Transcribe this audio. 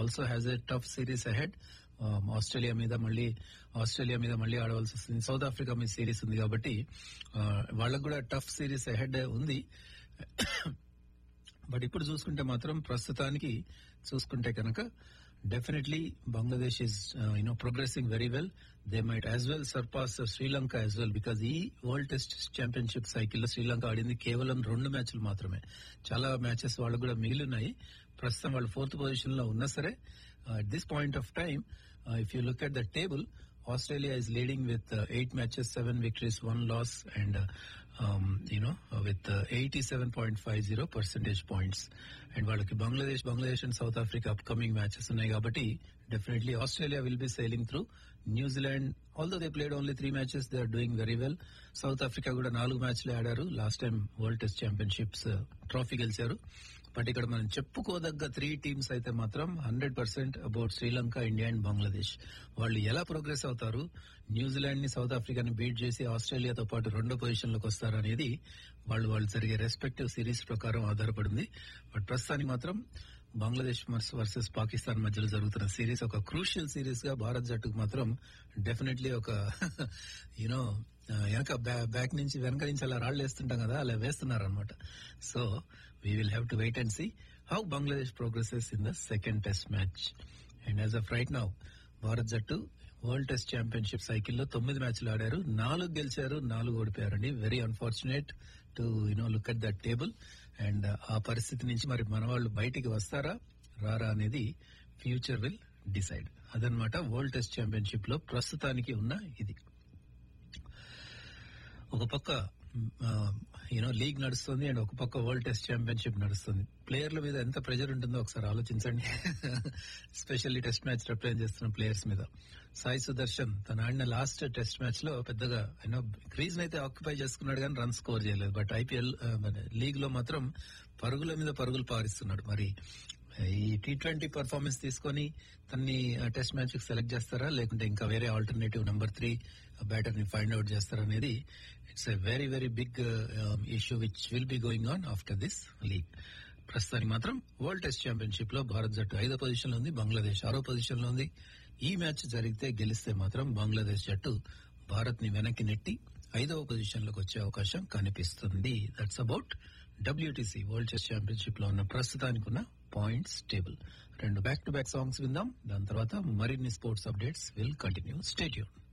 Also has a tough series ahead Australia మీద మళ్ళీ Australia మీద మళ్ళీ ఆడవలసి వస్తుంది సౌత్ ఆఫ్రికా మీద సిరీస్ ఉంది కాబట్టి ఆ, వాళ్ళకు కూడా టఫ్ సిరీస్ అహెడ్ ఉంది బట్ ఇప్పుడు చూసుకుంటే మాత్రం ప్రస్తుతానికి చూసుకుంటే కనుక definitely Bangladesh is you know progressing very well they might as well surpass Sri Lanka as well because ఈ వరల్డ్ టెస్ట్ ఛాంపియన్షిప్ సైకిల్లో శ్రీలంక ఆడింది కేవలం రెండు మ్యాచ్లు మాత్రమే చాలా మ్యాచెస్ వాళ్ళకు కూడా మిగిలి ఉన్నాయి ప్రస్తుతం వాళ్ళు ఫోర్త్ పొజిషన్ లో ఉన్నా సరే at this point of time if you look at the table Australia is leading with uh, eight matches, seven victories, one loss, and uh, um, you know uh, with uh, 87.50 percentage points. And వాళ్ళకి Bangladesh Bangladesh and South Africa upcoming matches ఉన్నాయి కాబట్టి definitely Australia will be sailing through New Zealand although they played only three matches they are doing very well South Africa కూడా నాలుగు మ్యాచ్లు ఆడారు last time world test championships trophy గెలిచారు but ఇక్కడ మనం చెప్పుకోదగ్గ త్రీ టీమ్స్ అయితే మాత్రం hundred percent about Sri Lanka India and Bangladesh వాళ్ళు ఎలా ప్రోగ్రెస్ అవుతారు న్యూజిలాండ్ ని సౌత్ ఆఫ్రికాని బీట్ చేసి ఆస్ట్రేలియాతో పాటు రెండో పొజిషన్ లోకి వస్తారు అనేది వాళ్ళు వాళ్ళు జరిగే రెస్పెక్టివ్ సిరీస్ ప్రకారం ఆధారపడింది బట్ ప్రస్తుతానికి మాత్రం బంగ్లాదేశ్ వర్సెస్ పాకిస్తాన్ మధ్యలో జరుగుతున్న సిరీస్ ఒక క్రూషియల్ సిరీస్ గా భారత్ జట్టుకు మాత్రం డెఫినెట్లీ ఒక యూనో వెనక బ్యాక్ నుంచి వెనక నుంచి అలా రాళ్ళు వేస్తుంటాం కదా అలా వేస్తున్నారు అనమాట so we will have to wait and see how Bangladesh progresses in the second test match and as of right now Bharat జట్టు వరల్డ్ టెస్ట్ ఛాంపియన్షిప్ సైకిల్లో తొమ్మిది మ్యాచ్లు ఆడారు నాలుగు గెలిచారు నాలుగు ఓడిపోయారండి very unfortunate to you know look at that table and ఆ పరిస్థితి నుంచి మరి మన వాళ్ళు బయటికి వస్తారా రారా అనేది ఫ్యూచర్ విల్ డిసైడ్ అదనమాట వరల్డ్ టెస్ట్ ఛాంపియన్షిప్ లో ప్రస్తుతానికి ఉన్న ఇది ఒక పక్క యూనో లీగ్ నడుస్తుంది అండ్ ఒక పక్క వరల్డ్ టెస్ట్ ఛాంపియన్షిప్ నడుస్తుంది ప్లేయర్ల మీద ఎంత ప్రెజర్ ఉంటుందో ఒకసారి ఆలోచించండి స్పెషల్లీ టెస్ట్ మ్యాచ్ రిప్రజెంట్ చేస్తున్న ప్లేయర్స్ మీద సాయి సుదర్శన్ తన ఆడిన లాస్ట్ టెస్ట్ మ్యాచ్ లో పెద్దగా యూనో క్రీజ్ అయితే ఆక్యుపై చేసుకున్నాడు కానీ రన్ స్కోర్ చేయలేదు బట్ ఐపీఎల్ లీగ్ లో మాత్రం పరుగుల మీద పరుగులు పారిస్తున్నాడు మరి ఈ టీ ట్వంటీ పర్ఫార్మెన్స్ తీసుకొని తన్ని టెస్ట్ మ్యాచ్ కి సెలెక్ట్ చేస్తారా లేకుంటే ఇంకా వేరే ఆల్టర్నేటివ్ నెంబర్ త్రీ బ్యాటర్ ని ఫైండ్ అవుట్ చేస్తారా అనేది it's a very very big issue which will be going on after this league ప్రస్తుతానికి మాత్రం వరల్డ్ టెస్ట్ ఛాంపియన్షిప్ లో భారత్ జట్టు ఐదో పొజిషన్ లో ఉంది బంగ్లాదేశ్ ఆరో పొజిషన్ లో ఉంది ఈ మ్యాచ్ జరిగితే గెలిస్తే మాత్రం బంగ్లాదేశ్ జట్టు భారత్ ని వెనక్కి నెట్టి ఐదవ పొజిషన్ లోకి వచ్చే అవకాశం కనిపిస్తుంది that's about WTC world chess championship లో ఉన్న ప్రస్తుతానికి ఉన్న పాయింట్స్ టేబుల్ రెండు బ్యాక్ టు బ్యాక్ సాంగ్స్ విందాం దాని తర్వాత మరిన్ని sports updates will continue stay tune